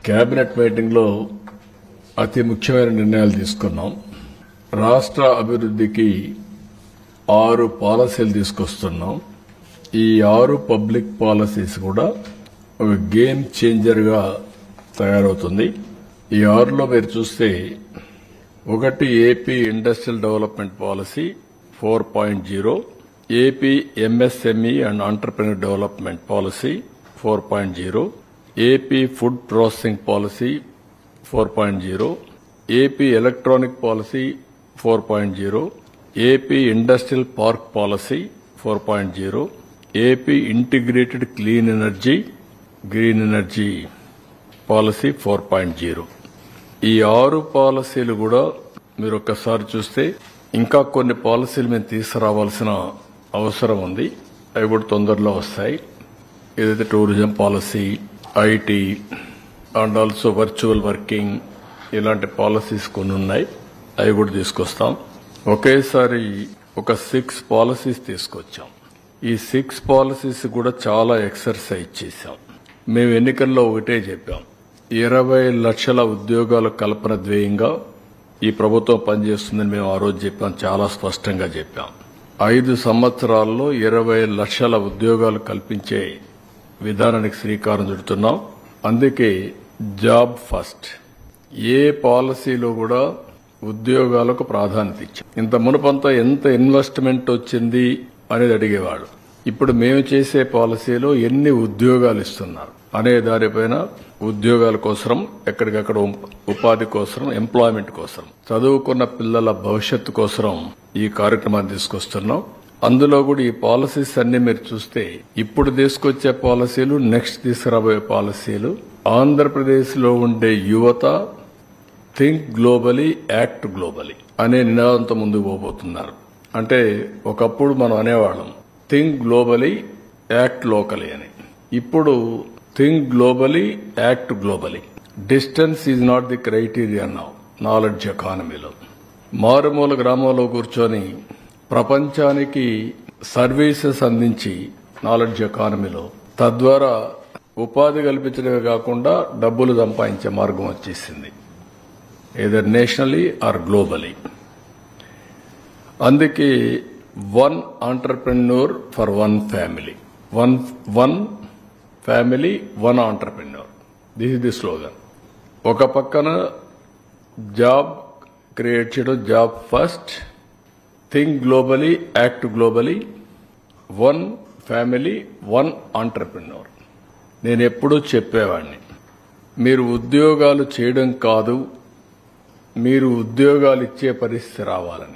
cabinet meeting లో అతి ముఖ్యమైన నిర్ణయాలు తీసుకున్నాం రాష్ట్ర అభివృద్ధికి ఆరు పాలసీలు తీసుకొస్తున్నాం ఈ ఆరు పబ్లిక్ పాలసీస్ కూడా ఒక గేమ్ చేంజర్ గా తయారవుతుంది ఈ ఆరులో మీరు చూస్తే ఒకటి AP industrial development policy four point zero AP MSME and entrepreneur development policy four point zero AP food processing policy four point zero AP electronic policy four point zero AP industrial park policy four point zero AP integrated clean energy green energy policy four point zero ఈ ఆరు పాలసీలు కూడా మీరు ఒక్కసారి చూస్తే ఇంకా కొన్ని పాలసీలు మేము తీసుకురావాల్సిన అవసరం ఉంది అవి కూడా తొందరలో వస్తాయి ఏదైతే tourism policy IT and also virtual working ఇలాంటి పాలసీస్ కొన్ని ఉన్నాయి అవి కూడా తీసుకొస్తాం ఒకేసారి ఒక సిక్స్ పాలసీస్ తీసుకొచ్చాం ఈ సిక్స్ పాలసీస్ కూడా చాలా ఎక్సర్సైజ్ చేశాం మేము ఎన్నికల్లో ఒకటే చెప్పాం ఇరవై లక్షల ఉద్యోగాల కల్పన ధ్యేయంగా ఈ ప్రభుత్వం పనిచేస్తుందని మేము ఆ రోజు చెప్పాం చాలా స్పష్టంగా చెప్పాం ఐదు సంవత్సరాల్లో ఇరవై లక్షల ఉద్యోగాలు కల్పించే విధానానికి శ్రీకారం చుడుతున్నాం అందుకే జాబ్ ఫస్ట్ ఏ పాలసీలో కూడా ఉద్యోగాలకు ప్రాధాన్యత ఇచ్చాం ఇంత మునుపంతా ఎంత ఇన్వెస్ట్మెంట్ వచ్చింది అనేది అడిగేవాడు ఇప్పుడు మేము చేసే పాలసీలో ఎన్ని ఉద్యోగాలు ఇస్తున్నారు అనే దానిపైన ఉద్యోగాల కోసం ఎక్కడికక్కడ ఉపాధి కోసం ఎంప్లాయ్మెంట్ కోసం చదువుకున్న పిల్లల భవిష్యత్తు కోసం ఈ కార్యక్రమాన్ని తీసుకొస్తున్నాం అందులో కూడా ఈ పాలసీస్ అన్ని మీరు చూస్తే ఇప్పుడు తీసుకొచ్చే పాలసీలు నెక్స్ట్ తీసుకురాబోయే పాలసీలు ఆంధ్రప్రదేశ్ లో ఉండే యువత థింక్ గ్లోబలీ యాక్ట్ గ్లోబలీ అనే నినాదంతో ముందుకు పోబోతున్నారు అంటే ఒకప్పుడు మనం అనేవాళ్ళం థింక్ గ్లోబలీ యాక్ట్ లోకలీ అని ఇప్పుడు think globally act globally distance is not the criteria now knowledge ఎకానమీలో మారుమూల గ్రామంలో కూర్చొని ప్రపంచానికి సర్వీసెస్ అందించి నాలెడ్జ్ ఎకానమీలో తద్వారా ఉపాధి కల్పించడమే కాకుండా డబ్బులు సంపాదించే మార్గం వచ్చేసింది ఏదర్ నేషనలీ ఆర్ గ్లోబలీ అందుకే one entrepreneur for one family one one family one entrepreneur this is the slogan ఒక పక్కన జాబ్ క్రియేట్ చేయడం job first think globally act globally one family one entrepreneur నేను ఎప్పుడూ చెప్పేవాడిని మీరు ఉద్యోగాలు చేయడం కాదు మీరు ఉద్యోగాలు ఇచ్చే పరిస్థితి రావాలని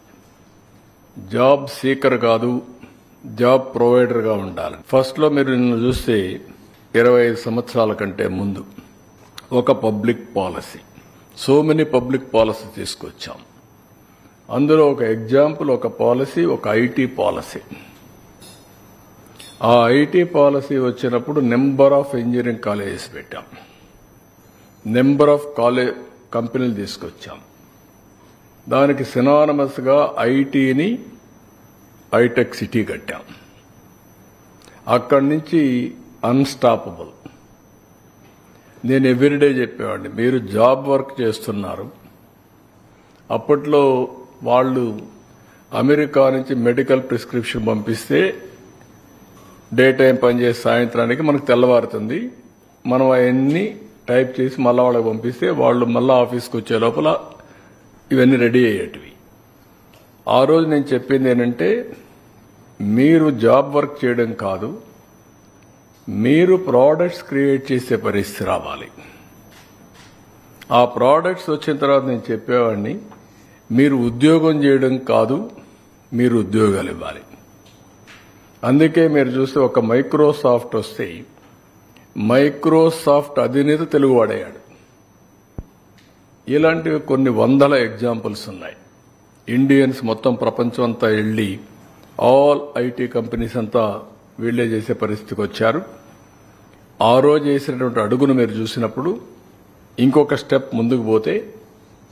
జాబ్ సీకర్ కాదు జాబ్ ప్రొవైడర్గా ఉండాలి ఫస్ట్లో మీరు నిన్ను చూస్తే ఇరవై ఐదు సంవత్సరాల కంటే ముందు ఒక public policy so many public policy తీసుకొచ్చాం అందులో ఒక ఎగ్జాంపుల్ ఒక పాలసీ ఒక ఐటీ పాలసీ ఆ ఐటీ పాలసీ వచ్చినప్పుడు నెంబర్ ఆఫ్ ఇంజనీరింగ్ కాలేజెస్ పెట్టాం నెంబర్ ఆఫ్ కాలేజ్ కంపెనీలు తీసుకొచ్చాం దానికి సినానమస్ గా ఐటీని హైటెక్ సిటీ కట్టాం అక్కడి నుంచి అన్స్టాపబుల్ నేను ఎవ్రీడే చెప్పేవాడిని మీరు జాబ్ వర్క్ చేస్తున్నారు అప్పట్లో వాళ్ళు అమెరికా నుంచి మెడికల్ ప్రిస్క్రిప్షన్ పంపిస్తే డే టైం పనిచేసే సాయంత్రానికి మనకు తెల్లవారుతుంది మనం అవన్నీ టైప్ చేసి మళ్ళా వాళ్ళకి పంపిస్తే వాళ్ళు మళ్ళా ఆఫీస్కి వచ్చే లోపల ఇవన్నీ రెడీ అయ్యేటివి ఆ రోజు నేను చెప్పింది ఏంటంటే మీరు జాబ్ వర్క్ చేయడం కాదు మీరు ప్రోడక్ట్స్ క్రియేట్ చేసే పరిస్థితి రావాలి ఆ ప్రోడక్ట్స్ వచ్చిన తర్వాత నేను చెప్పేవాడిని మీరు ఉద్యోగం చేయడం కాదు మీరు ఉద్యోగాలు ఇవ్వాలి అందుకే మీరు చూస్తే ఒక మైక్రోసాఫ్ట్ వస్తే మైక్రోసాఫ్ట్ అధినేత తెలుగువాడయ్యాడు ఇలాంటివి కొన్ని వందల ఎగ్జాంపుల్స్ ఉన్నాయి ఇండియన్స్ మొత్తం ప్రపంచం అంతా వెళ్ళి ఆల్ ఐటీ కంపెనీస్ అంతా వీళ్లే చేసే పరిస్థితికి వచ్చారు ఆ రోజు వేసినటువంటి అడుగును మీరు చూసినప్పుడు ఇంకొక స్టెప్ ముందుకు పోతే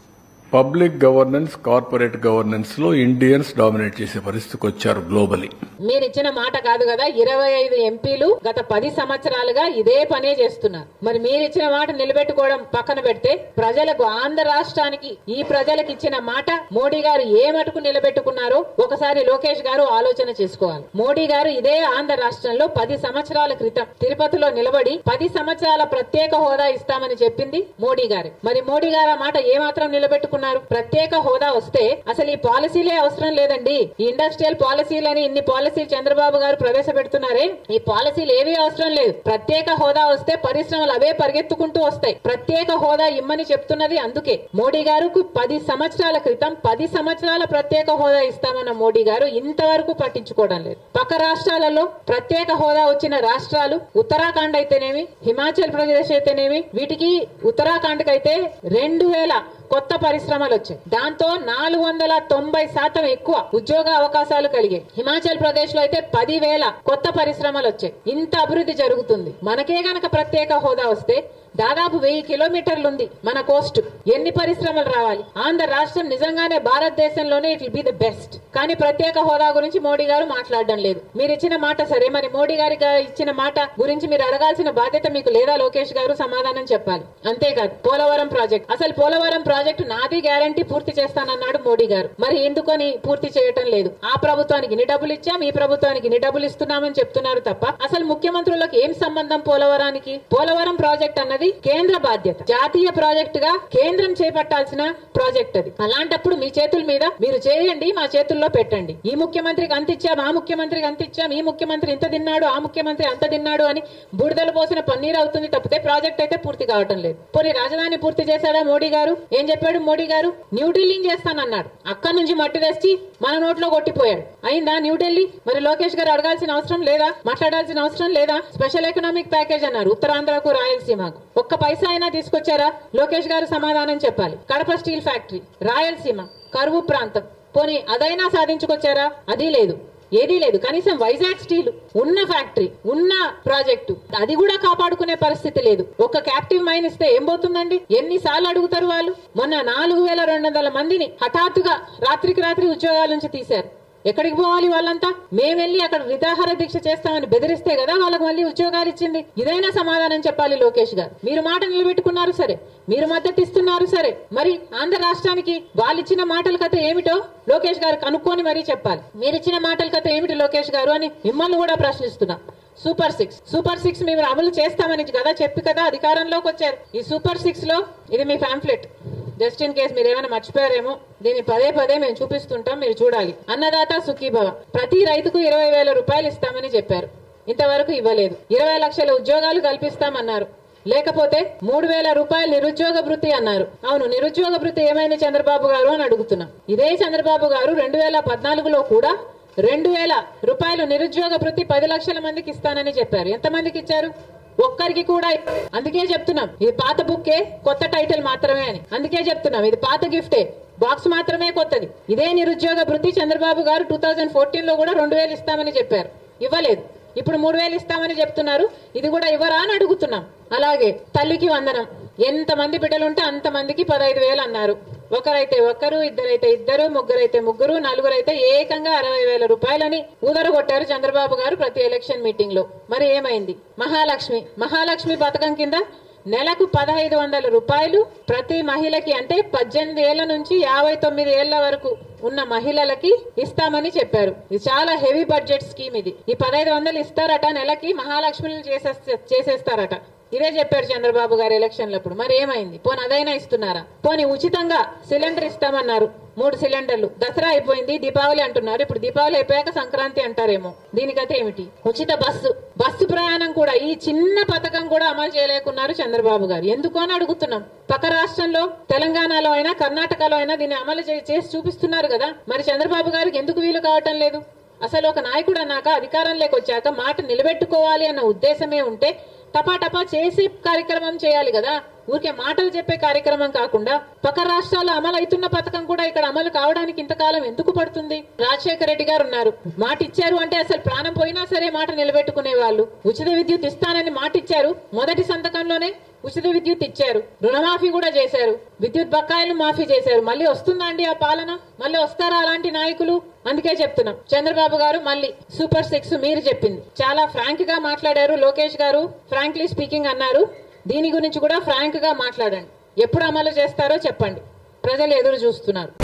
పబ్లిక్ గవర్నెన్స్ కార్పొరేట్ గవర్నెన్స్ లో ఇండియన్స్ డామినేట్ చేసే పరిస్థితికి వచ్చారు గ్లోబలీ మీరు ఇచ్చిన మాట కాదు కదా ఇరవై ఐదు ఎంపీలు గత పది సంవత్సరాలుగా ఇదే పనే చేస్తున్నారు మరి మీరు ఇచ్చిన మాట నిలబెట్టుకోవడం పక్కన పెడితే ప్రజలకు ఆంధ్ర రాష్ట్రానికి ఈ ప్రజలకు ఇచ్చిన మాట మోడీ గారు ఏ మటుకు నిలబెట్టుకున్నారో ఒకసారి లోకేష్ గారు ఆలోచన చేసుకోవాలి మోడీ గారు ఇదే ఆంధ్ర రాష్ట్రంలో పది సంవత్సరాల క్రితం తిరుపతిలో నిలబడి పది సంవత్సరాల ప్రత్యేక హోదా ఇస్తామని చెప్పింది మోడీ గారు మరి మోడీ గారు ఆ మాట ఏమాత్రం నిలబెట్టుకున్నారు ప్రత్యేక హోదా వస్తే అసలు ఈ పాలసీలే అవసరం లేదండి ఈ ఇండస్ట్రియల్ పాలసీలని ఇన్ని పాలసీలు చంద్రబాబు గారు ప్రవేశపెడుతున్నారే ఈ పాలసీలు ఏవీ అవసరం లేదు ప్రత్యేక హోదా వస్తే పరిశ్రమలు అవే పరిగెత్తుకుంటూ వస్తాయి ప్రత్యేక హోదా ఇమ్మని చెప్తున్నది అందుకే మోడీ గారు పది సంవత్సరాల క్రితం పది సంవత్సరాల ప్రత్యేక హోదా ఇస్తామన్న మోడీ గారు ఇంతవరకు పట్టించుకోవడం లేదు పక్క రాష్ట్రాలలో ప్రత్యేక హోదా వచ్చిన రాష్ట్రాలు ఉత్తరాఖండ్ అయితేనేమి హిమాచల్ ప్రదేశ్ అయితేనేమి వీటికి ఉత్తరాఖండ్ అయితే రెండు వేల కొత్త పరిశ్రమలు వచ్చాయి దాంతో నాలుగు వందల తొంభై శాతం ఎక్కువ ఉద్యోగ అవకాశాలు కలిగాయి హిమాచల్ ప్రదేశ్ లో అయితే పదివేల కొత్త పరిశ్రమలు వచ్చాయి ఇంత అభివృద్ధి జరుగుతుంది మనకే గనక ప్రత్యేక హోదా వస్తే దాదాపు వెయ్యి కిలోమీటర్లు ఉంది మన కోస్ట్ ఎన్ని పరిశ్రమలు రావాలి ఆంధ్ర రాష్ట్రం నిజంగానే భారతదేశంలోనే it will be the best కానీ ప్రత్యేక హోదా గురించి మోడీ గారు మాట్లాడడం లేదు మీరు ఇచ్చిన మాట సరే మరి మోడీ గారి గా- ఇచ్చిన మాట గురించి మీరు అడగాల్సిన బాధ్యత మీకు లేదా లోకేష్ గారు సమాధానం చెప్పాలి అంతేకాదు పోలవరం ప్రాజెక్ట్ అసలు పోలవరం ప్రాజెక్టు నాది గ్యారంటీ పూర్తి చేస్తానన్నాడు మోడీ గారు మరి ఎందుకని పూర్తి చేయటం లేదు ఆ ప్రభుత్వానికి ఇన్ని డబ్బులు ఇచ్చాం ఈ ప్రభుత్వానికి ఇన్ని డబ్బులు ఇస్తున్నామని చెప్తున్నారు తప్ప అసలు ముఖ్యమంత్రులకు ఏం సంబంధం పోలవరానికి పోలవరం ప్రాజెక్ట్ అన్నది కేంద్ర బాధ్యత జాతీయ ప్రాజెక్ట్ గా కేంద్రం చేపట్టాల్సిన ప్రాజెక్ట్ అది అలాంటప్పుడు మీ చేతుల మీద మీరు చేయండి మా చేతుల్లో పెట్టండి ఈ ముఖ్యమంత్రికి అంత ఇచ్చాం ఆ ముఖ్యమంత్రికి అంత ఇచ్చాం ఈ ముఖ్యమంత్రి ఇంత తిన్నాడు ఆ ముఖ్యమంత్రి అంత తిన్నాడు అని బురదలు పోసిన పన్నీర్ అవుతుంది తప్పితే ప్రాజెక్ట్ అయితే పూర్తి కావటం లేదు పోనీ రాజధాని పూర్తి చేశాడా మోడీ గారు ఏం చెప్పాడు మోడీ గారు న్యూఢిల్లీని చేస్తానన్నాడు అక్కడి నుంచి మట్టి తెచ్చి మన నోట్లో కొట్టిపోయాడు అయిందా న్యూఢిల్లీ మరి లోకేష్ గారు అడగాల్సిన అవసరం లేదా మాట్లాడాల్సిన అవసరం లేదా స్పెషల్ ఎకనామిక్ ప్యాకేజ్ అన్నారు ఉత్తరాంధ్రకు రాయలసీమకు ఒక్క పైసా అయినా తీసుకొచ్చారా లోకేష్ గారు సమాధానం చెప్పాలి కడప స్టీల్ ఫ్యాక్టరీ రాయలసీమ కరువు ప్రాంతం పోనీ అదైనా సాధించుకొచ్చారా అది లేదు ఏదీ లేదు కనీసం వైజాగ్ స్టీల్ ఉన్న ఫ్యాక్టరీ ఉన్న ప్రాజెక్టు అది కూడా కాపాడుకునే పరిస్థితి లేదు ఒక క్యాప్టివ్ మైన్ ఇస్తే ఏం పోతుందండి ఎన్నిసార్లు అడుగుతారు వాళ్ళు మొన్న నాలుగు వేల రెండు వందల మందిని హఠాత్తుగా రాత్రికి రాత్రి ఉద్యోగాల నుంచి తీశారు ఎక్కడికి పోవాలి వాళ్ళంతా మేము వెళ్ళి అక్కడ విధాహార దీక్ష చేస్తామని బెదిరిస్తే కదా వాళ్ళకి మళ్ళీ ఉద్యోగాలు ఇచ్చింది ఇదైనా సమాధానం చెప్పాలి లోకేష్ గారు మీరు మాట నిలబెట్టుకున్నారు సరే మీరు మద్దతు ఇస్తున్నారు సరే మరి ఆంధ్ర రాష్ట్రానికి వాళ్ళు ఇచ్చిన మాటల కథ ఏమిటో లోకేష్ గారు కనుక్కొని మరీ చెప్పాలి మీరు ఇచ్చిన మాటల కథ ఏమిటి లోకేష్ గారు అని మిమ్మల్ని కూడా ప్రశ్నిస్తున్నా సూపర్ సిక్స్ సూపర్ సిక్స్ మేము అమలు చేస్తామని కదా చెప్పి కదా అధికారంలోకి వచ్చారు ఈ సూపర్ సిక్స్ లో ఇది మీ పాంఫ్లెట్ జస్ట్ ఇన్ కేస్ మీరు ఏమైనా మర్చిపోయారేమో దీన్ని పదే పదే మేము చూపిస్తుంటాం మీరు చూడాలి అన్నదాత సుఖీభవ ప్రతి రైతుకు ఇరవై వేల రూపాయలు ఇస్తామని చెప్పారు ఇంతవరకు ఇవ్వలేదు ఇరవై లక్షల ఉద్యోగాలు కల్పిస్తామన్నారు లేకపోతే మూడు వేల రూపాయలు నిరుద్యోగ భృతి అన్నారు అవును నిరుద్యోగ భృతి ఏమైంది చంద్రబాబు గారు అని అడుగుతున్నాం ఇదే చంద్రబాబు గారు రెండు వేల పద్నాలుగులో కూడా రెండు వేల రూపాయలు నిరుద్యోగ భృతి పది లక్షల మందికి ఇస్తానని చెప్పారు ఎంత మందికి ఇచ్చారు ఒక్కరికి కూడా అందుకే చెప్తున్నాం ఇది పాత బుక్కే కొత్త టైటిల్ మాత్రమే అని అందుకే చెప్తున్నాం ఇది పాత గిఫ్టే బాక్స్ మాత్రమే కొత్తది ఇదే నిరుద్యోగ భృతి చంద్రబాబు గారు టూ థౌజండ్ ఫోర్టీన్ లో కూడా రెండు వేలు ఇస్తామని చెప్పారు ఇవ్వలేదు ఇప్పుడు మూడు వేలు ఇస్తామని చెప్తున్నారు ఇది కూడా ఇవ్వరా అని అడుగుతున్నాం అలాగే తల్లికి వందనం ఎంత మంది బిడ్డలుంటే అంత మందికి పదహైదు వేలు అన్నారు ఒకరైతే ఒకరు ఇద్దరైతే ఇద్దరు ముగ్గురైతే ముగ్గురు నలుగురైతే ఏకంగా అరవై వేల రూపాయలని ఊదరగొట్టారు చంద్రబాబు గారు ప్రతి ఎలక్షన్ మీటింగ్ లో మరి ఏమైంది మహాలక్ష్మి మహాలక్ష్మి పథకం కింద నెలకు పదహైదు వందల రూపాయలు ప్రతి మహిళకి అంటే పద్దెనిమిది ఏళ్ల నుంచి యాభై తొమ్మిది ఏళ్ల వరకు ఉన్న మహిళలకి ఇస్తామని చెప్పారు ఇది చాలా హెవీ బడ్జెట్ స్కీమ్ ఇది ఈ పదహైదు వందలు ఇస్తారట నెలకి మహాలక్ష్మిని చేసేస్తే చేసేస్తారట ఇదే చెప్పారు చంద్రబాబు గారు ఎలక్షన్లప్పుడు మరి ఏమైంది పోనీ అదైనా ఇస్తున్నారా పోనీ ఉచితంగా సిలిండర్ ఇస్తామన్నారు మూడు సిలిండర్లు దసరా అయిపోయింది దీపావళి అంటున్నారు ఇప్పుడు దీపావళి అయిపోయాక సంక్రాంతి అంటారేమో దీనికైతే ఏమిటి ఉచిత బస్సు బస్సు ప్రయాణం కూడా ఈ చిన్న పథకం కూడా అమలు చేయలేకున్నారు చంద్రబాబు గారు ఎందుకు అని అడుగుతున్నాం పక్క రాష్ట్రంలో తెలంగాణలో అయినా కర్ణాటకలో అయినా దీన్ని అమలు చే- చేసి చూపిస్తున్నారు కదా మరి చంద్రబాబు గారికి ఎందుకు వీలు కావటం లేదు అసలు ఒక నాయకుడు అన్నాక అధికారంలోకి వచ్చాక మాట నిలబెట్టుకోవాలి అన్న ఉద్దేశమే ఉంటే టపా టపా చేసి కార్యక్రమం చేయాలి కదా ఊరికే మాటలు చెప్పే కార్యక్రమం కాకుండా పక్క రాష్ట్రాల్లో అమలు అవుతున్న పథకం కూడా ఇక్కడ అమలు కావడానికి ఇంతకాలం ఎందుకు పడుతుంది రాజశేఖర రెడ్డి గారు ఉన్నారు మాట ఇచ్చారు అంటే అసలు ప్రాణం పోయినా సరే మాట నిలబెట్టుకునే వాళ్ళు ఉచిత విద్యుత్ ఇస్తానని మాట ఇచ్చారు మొదటి సంతకంలోనే ఉచిత విద్యుత్ ఇచ్చారు రుణమాఫీ కూడా చేశారు విద్యుత్ బకాయిలు మాఫీ చేశారు మళ్ళీ వస్తుందా అండి ఆ పాలన మళ్ళీ వస్తారా అలాంటి నాయకులు అందుకే చెప్తున్నాం చంద్రబాబు గారు మళ్ళీ సూపర్ సిక్స్ మీరు చెప్పింది చాలా ఫ్రాంక్ గా మాట్లాడారు లోకేష్ గారు ఫ్రాంక్లీ స్పీకింగ్ అన్నారు దీని గురించి కూడా ఫ్రాంక్ గా మాట్లాడండి ఎప్పుడు అమలు చేస్తారో చెప్పండి ప్రజలు ఎదురు చూస్తున్నారు